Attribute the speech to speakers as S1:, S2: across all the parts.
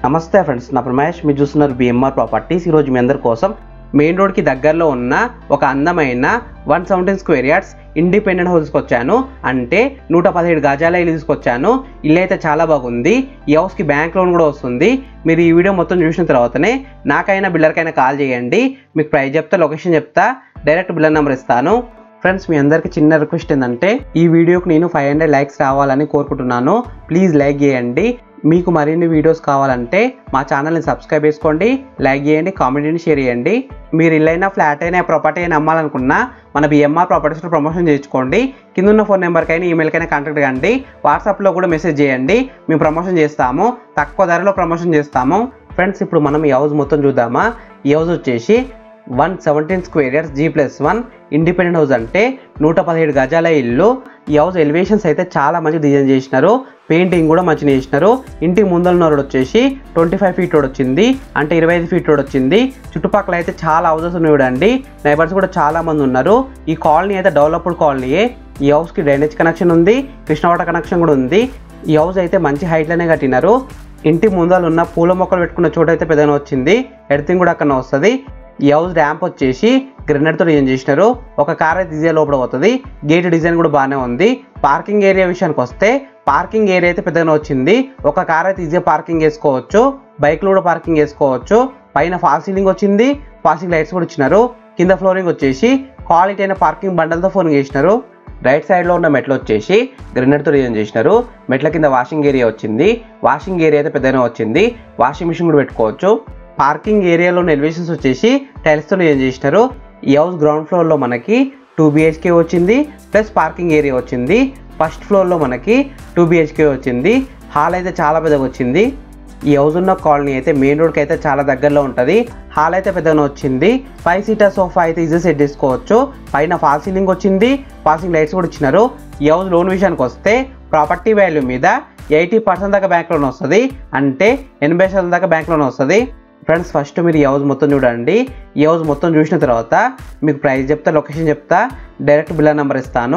S1: నమస్తే ఫ్రెండ్స్ నా ప్రమేష్ మీరు చూస్తున్నారు బిఎంఆర్ ప్రాపర్టీస్ ఈరోజు మీ అందరి కోసం మెయిన్ రోడ్కి దగ్గరలో ఉన్న ఒక అందమైన one seventeen square yards independent హౌస్కి వచ్చాను అంటే నూట పదిహేడు గజాల ఇల్లు తీసుకొచ్చాను ఇల్లు అయితే చాలా బాగుంది ఈ హౌస్కి బ్యాంక్ లోన్ కూడా వస్తుంది మీరు ఈ వీడియో మొత్తం చూసిన తర్వాతనే నాకైనా బిల్లర్కైనా కాల్ చేయండి మీకు ప్రైస్ చెప్తా లొకేషన్ చెప్తా డైరెక్ట్ బిల్లర్ నెంబర్ ఇస్తాను ఫ్రెండ్స్ మీ అందరికి చిన్న రిక్వెస్ట్ ఏంటంటే ఈ వీడియోకి నేను ఫైవ్ హండ్రెడ్ లైక్స్ రావాలని కోరుకుంటున్నాను ప్లీజ్ లైక్ చేయండి మీకు మరిన్ని వీడియోస్ కావాలంటే మా ఛానల్ని సబ్స్క్రైబ్ చేసుకోండి లైక్ చేయండి కామెంట్ని షేర్ చేయండి మీరు ఇల్లైనా ఫ్లాట్ అయినా ప్రాపర్టీ అయినా అమ్మాలనుకున్నా మన బిఎంఆర్ ప్రాపర్టీస్లో ప్రమోషన్ చేయించుకోండి కింద ఉన్న ఫోన్ నెంబర్కైనా ఈమెయిల్కైనా కాంటాక్ట్ కండి వాట్సాప్లో కూడా మెసేజ్ చేయండి మేము ప్రమోషన్ చేస్తాము తక్కువ ధరలో ప్రమోషన్ చేస్తాము ఫ్రెండ్స్ ఇప్పుడు మనం ఈ హౌస్ మొత్తం చూద్దామా ఈ హౌస్ వచ్చేసి one seventeen square years G plus one independent house అంటే నూట పదిహేడు గజాల ఇల్లు ఈ హౌస్ ఎలివేషన్స్ అయితే చాలా మంచి డిజైన్ చేసినారు పెయింటింగ్ కూడా మంచిగా చేసినారు ఇంటికి ముందర రోడ్ వచ్చేసి ట్వంటీ ఫైవ్ ఫీట్ రోడ్ వచ్చింది అంటే ఇరవై ఐదు ఫీట్ రోడ్ వచ్చింది చుట్టుపక్కల అయితే చాలా హౌసెస్ ఉన్నాయి చూడండి నైబర్స్ కూడా చాలా మంది ఉన్నారు ఈ కాలనీ అయితే డెవలప్డ్ కాలనీయే ఈ హౌస్కి డ్రైనేజ్ కనెక్షన్ ఉంది కృష్ణ వాటర్ కనెక్షన్ కూడా ఉంది ఈ హౌస్ అయితే మంచి హైట్లోనే కట్టినారు ఇంటి ముందర ఉన్న పూల మొక్కలు పెట్టుకున్న చోట అయితే పెద్దగా వచ్చింది ఎడిటింగ్ కూడా అక్కడ వస్తుంది ఈ హౌస్ ర్యాంప్ వచ్చేసి గ్రెనైట్తో డిజైన్ చేసినారు ఒక కార్ అయితే ఈజీగా లోపల పోతుంది గేట్ డిజైన్ కూడా బాగానే ఉంది పార్కింగ్ ఏరియా విషయానికి వస్తే పార్కింగ్ ఏరియా అయితే పెద్దగానే వచ్చింది ఒక కార్ అయితే ఈజీగా పార్కింగ్ వేసుకోవచ్చు బైక్లో కూడా పార్కింగ్ వేసుకోవచ్చు పైన ఫాల్ సీలింగ్ వచ్చింది ఫాల్సింగ్ లైట్స్ కూడా ఇచ్చినారు కింద ఫ్లోరింగ్ వచ్చేసి క్వాలిటీ అయిన పార్కింగ్ బండలతో ఫోన్ చేసినారు రైట్ సైడ్లో ఉన్న మెట్లు వచ్చేసి గ్రెనైట్తో డిజైన్ చేసినారు మెట్ల కింద వాషింగ్ ఏరియా వచ్చింది వాషింగ్ ఏరియా అయితే పెద్దగానే వచ్చింది వాషింగ్ మిషన్ కూడా పెట్టుకోవచ్చు పార్కింగ్ ఏరియాలో ఎలివేషన్స్ వచ్చేసి టైల్స్తో డిజైన్ చేసినారు ఈ హౌస్ గ్రౌండ్ ఫ్లోర్లో మనకి టూ బిహెచ్కే వచ్చింది ప్లస్ పార్కింగ్ ఏరియా వచ్చింది ఫస్ట్ ఫ్లోర్లో మనకి టూ బిహెచ్కే వచ్చింది హాల్ అయితే చాలా పెద్దగా వచ్చింది ఈ హౌస్ ఉన్న కాలనీ అయితే మెయిన్ రోడ్కి అయితే చాలా దగ్గరలో ఉంటుంది హాల్ అయితే పెద్దగా వచ్చింది ఫైవ్ సీటర్ సోఫా అయితే ఈజీ సెట్ చేసుకోవచ్చు పైన ఫాల్ సీలింగ్ వచ్చింది ఫాల్సింగ్ లైట్స్ కూడా ఇచ్చినారు ఈ హౌస్ లోన్ విషయానికి వస్తే ప్రాపర్టీ వాల్యూ మీద ఎయిటీ పర్సెంట్ దాకా బ్యాంక్ లోన్ వస్తుంది అంటే ఎనభై శాతం దాకా బ్యాంక్ లోన్ వస్తుంది ఫ్రెండ్స్ ఫస్ట్ మీరు ఈ హౌస్ మొత్తం చూడండి ఈ హౌస్ మొత్తం చూసిన తర్వాత మీకు ప్రైస్ చెప్తా లొకేషన్ చెప్తా డైరెక్ట్ బిల్లర్ నెంబర్ ఇస్తాను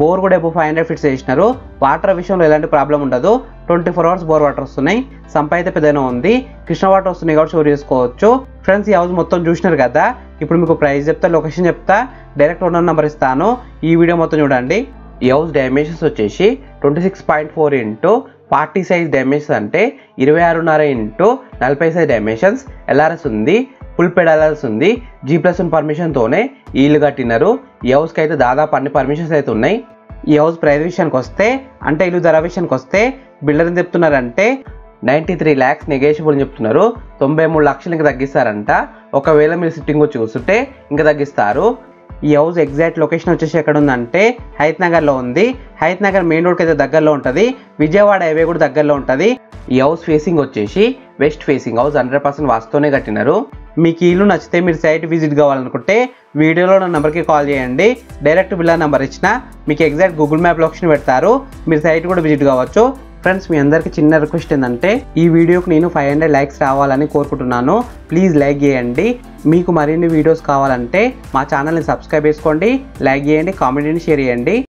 S1: బోర్ కూడా ఎప్పుడు ఫైవ్ హండ్రెడ్ ఫిట్స్ చేసినారు వాటర్ విషయంలో ఎలాంటి ప్రాబ్లం ఉండదు twenty four hours bore water వస్తున్నాయి సంప అయితే పెద్దగా ఉంది కృష్ణ వాటర్ వస్తున్నాయి కాబట్టి స్టోర్ చేసుకోవచ్చు ఫ్రెండ్స్ ఈ హౌస్ మొత్తం చూసినారు కదా ఇప్పుడు మీకు ప్రైస్ చెప్తా లొకేషన్ చెప్తా డైరెక్ట్ ఓనర్ నెంబర్ ఇస్తాను ఈ వీడియో మొత్తం చూడండి ఈ హౌస్ డైమెన్షన్స్ వచ్చేసి twenty six point four into forty size dimensions అంటే ఇరవై ఆరున్నర ఇంటూ నలభై సైజ్ డైమెన్షన్స్ ఎల్ఆర్ఎస్ ఉంది ఫుల్ పెడాలర్స్ ఉంది జీ ప్లస్ వన్ పర్మిషన్తోనే ఈ ఇల్లు కట్టినారు ఈ హౌస్కి అయితే దాదాపు అన్ని పర్మిషన్స్ అయితే ఉన్నాయి ఈ హౌస్ ప్రైస్ విషయానికి వస్తే అంటే ఇల్లు ధర విషయానికి వస్తే బిల్డర్ ఏం చెప్తున్నారంటే నైంటీ త్రీ ల్యాక్స్ నెగేషియబుల్ అని చెప్తున్నారు తొంభై మూడు లక్షలు ఇంకా తగ్గిస్తారంట ఒకవేళ మీరు సిట్టింగ్ వచ్చి కూర్చుంటే ఇంకా తగ్గిస్తారు ఈ హౌస్ ఎగ్జాక్ట్ లొకేషన్ వచ్చేసి ఎక్కడ ఉందంటే హైత్ నగర్లో ఉంది హైత్ నగర్ మెయిన్ రోడ్కి అయితే దగ్గరలో ఉంటుంది విజయవాడ హైవే కూడా దగ్గరలో ఉంటుంది ఈ హౌస్ ఫేసింగ్ వచ్చేసి west facing house hundred percent వాస్తోనే కట్టినారు మీకు ఈ ఇల్లు నచ్చితే మీరు సైట్ విజిట్ కావాలనుకుంటే వీడియోలో నా నెంబర్కి కాల్ చేయండి డైరెక్ట్ బిల్లా నెంబర్ ఇచ్చిన మీకు ఎగ్జాక్ట్ గూగుల్ మ్యాప్ లొకేషన్ పెడతారు మీరు సైట్ కూడా విజిట్ కావచ్చు ఫ్రెండ్స్ మీ అందరికీ చిన్న రిక్వెస్ట్ ఏంటంటే ఈ వీడియోకి నేను ఫైవ్ హండ్రెడ్ లైక్స్ రావాలని కోరుకుంటున్నాను ప్లీజ్ లైక్ చేయండి మీకు మరిన్ని వీడియోస్ కావాలంటే మా ఛానల్ని సబ్స్క్రైబ్ చేసుకోండి లైక్ చేయండి కామెంట్ని షేర్ చేయండి